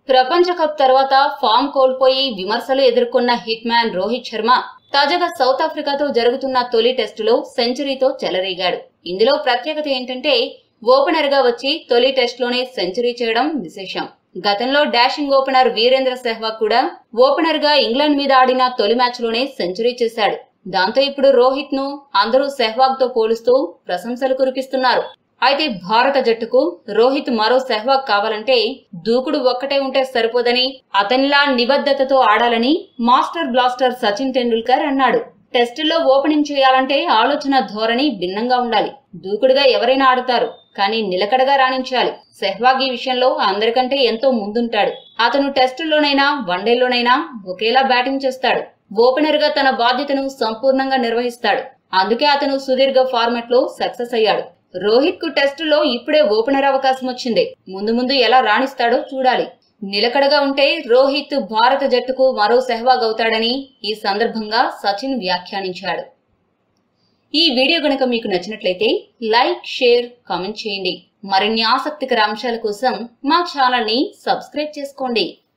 ప్రపంచ కప్ తర్వాత ఫామ్ కోల్పోయి విమర్శలు ఎదుర్కొన్న హిట్ మ్యాన్ రోహిత్ శర్మ తాజాగా సౌత్ ఆఫ్రికాతో జరుగుతున్న తొలి టెస్టులో సెంచరీతో చెలరేగాడు ఇందులో ప్రత్యేకత ఏంటంటే ఓపెనర్ గా వచ్చి తొలి టెస్ట్లోనే సెంచరీ చేయడం విశేషం గతంలో డాషింగ్ ఓపెనర్ వీరేంద్ర సెహ్వాగ్ కూడా ఓపెనర్ గా ఇంగ్లాండ్ మీద ఆడిన తొలి మ్యాచ్ లోనే సెంచరీ చేశాడు దాంతో ఇప్పుడు రోహిత్ ను అందరూ సెహ్వాగ్ తో పోలుస్తూ ప్రశంసలు కురిపిస్తున్నారు అయితే భారత జట్టుకు రోహిత్ మరో సెహ్వాగ్ కావాలంటే దూకుడు ఒక్కటే ఉంటే సరిపోదని అతనిలా నిబద్ధతతో ఆడాలని మాస్టర్ బ్లాస్టర్ సచిన్ టెండూల్కర్ అన్నాడు టెస్టుల్లో ఓపెనింగ్ చేయాలంటే ఆలోచన ధోరణి భిన్నంగా ఉండాలి దూకుడుగా ఎవరైనా ఆడుతారు కానీ నిలకడగా రాణించాలి సెహ్వాగ్ ఈ విషయంలో అందరికంటే ఎంతో ముందుంటాడు అతను టెస్టుల్లోనైనా వన్డేల్లోనైనా ఒకేలా బ్యాటింగ్ చేస్తాడు ఓపెనర్ గా తన బాధ్యతను సంపూర్ణంగా నిర్వహిస్తాడు అందుకే అతను సుదీర్ఘ ఫార్మాట్ లో సక్సెస్ అయ్యాడు రోహిత్ కు టెస్టులో ఇప్పుడే ఓపెనర్ అవకాశం వచ్చింది ముందు ముందు ఎలా రాణిస్తాడో చూడాలి నిలకడగా ఉంటే రోహిత్ భారత జట్టుకు మరో సెహ్వాగ్ అవుతాడని ఈ సందర్భంగా సచిన్ వ్యాఖ్యానించాడు ఈ వీడియో గనక మీకు నచ్చినట్లయితే లైక్ షేర్ కామెంట్ చేయండి మరిన్ని ఆసక్తికర అంశాల కోసం మా ఛానల్ ని సబ్స్క్రైబ్ చేసుకోండి